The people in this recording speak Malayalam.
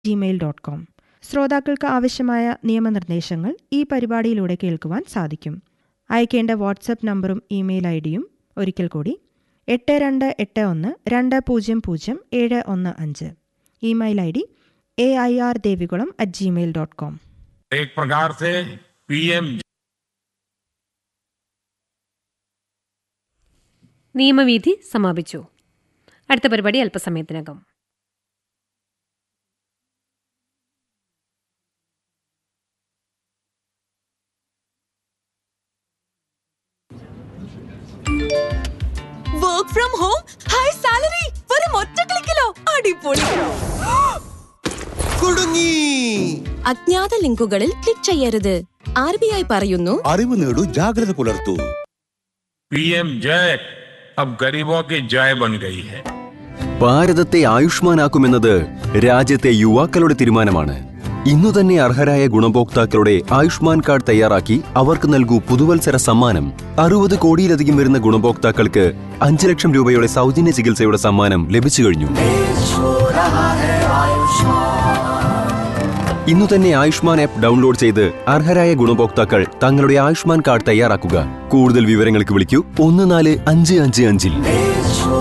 ജിമെയിൽ ഡോട്ട് കോം ശ്രോതാക്കൾക്ക് ആവശ്യമായ നിയമനിർദ്ദേശങ്ങൾ ഈ പരിപാടിയിലൂടെ കേൾക്കുവാൻ സാധിക്കും അയക്കേണ്ട വാട്സപ്പ് നമ്പറും ഇമെയിൽ ഐ ഡിയും ഒരിക്കൽ കൂടി എട്ട് രണ്ട് എട്ട് ഒന്ന് രണ്ട് പൂജ്യം പൂജ്യം ഏഴ് ഒന്ന് അഞ്ച് email I D A I R Devikulam at Gmail dot com एक प्रकार से पीएम നിയമവീഥി സമാപിച്ചു അടുത്ത പരിപാടി അല്പസമയത്തിനകം work from home high salary വെറും ഒറ്റ ക്ലിക്കിലോ അടിപൊളി കുടുങ്ങി അജ്ഞാത ലിങ്കുകളിൽ ക്ലിക്ക് ചെയ്യരുത് ആർ ബി ഐ പറയുന്നു അറിവ് നേടൂ ജാഗ്രത പുലർത്തൂ पीएम जय अब गरीबों की जय बन गई है ഭാരതത്തെ ആയുഷ്മാനാക്കുമെന്നത് രാജ്യത്തെ യുവാക്കളുടെ തീരുമാനമാണ് ഇന്നു തന്നെ അർഹരായ ഗുണഭോക്താക്കളുടെ ആയുഷ്മാൻ കാർഡ് തയ്യാറാക്കി അവർക്ക് നൽകൂ പുതുവത്സര സമ്മാനം അറുപത് കോടിയിലധികം വരുന്ന ഗുണഭോക്താക്കൾക്ക് അഞ്ച് ലക്ഷം രൂപയുടെ സൗജന്യ ചികിത്സയുടെ സമ്മാനം ലഭിച്ചു കഴിഞ്ഞു ഇന്നു തന്നെ ആയുഷ്മാൻ ആപ്പ് ഡൗൺലോഡ് ചെയ്ത് അർഹരായ ഗുണഭോക്താക്കൾ തങ്ങളുടെ ആയുഷ്മാൻ കാർഡ് തയ്യാറാക്കുക കൂടുതൽ വിവരങ്ങൾക്ക് വിളിക്കൂ ഒന്ന് നാല് അഞ്ച് അഞ്ച് അഞ്ചിൽ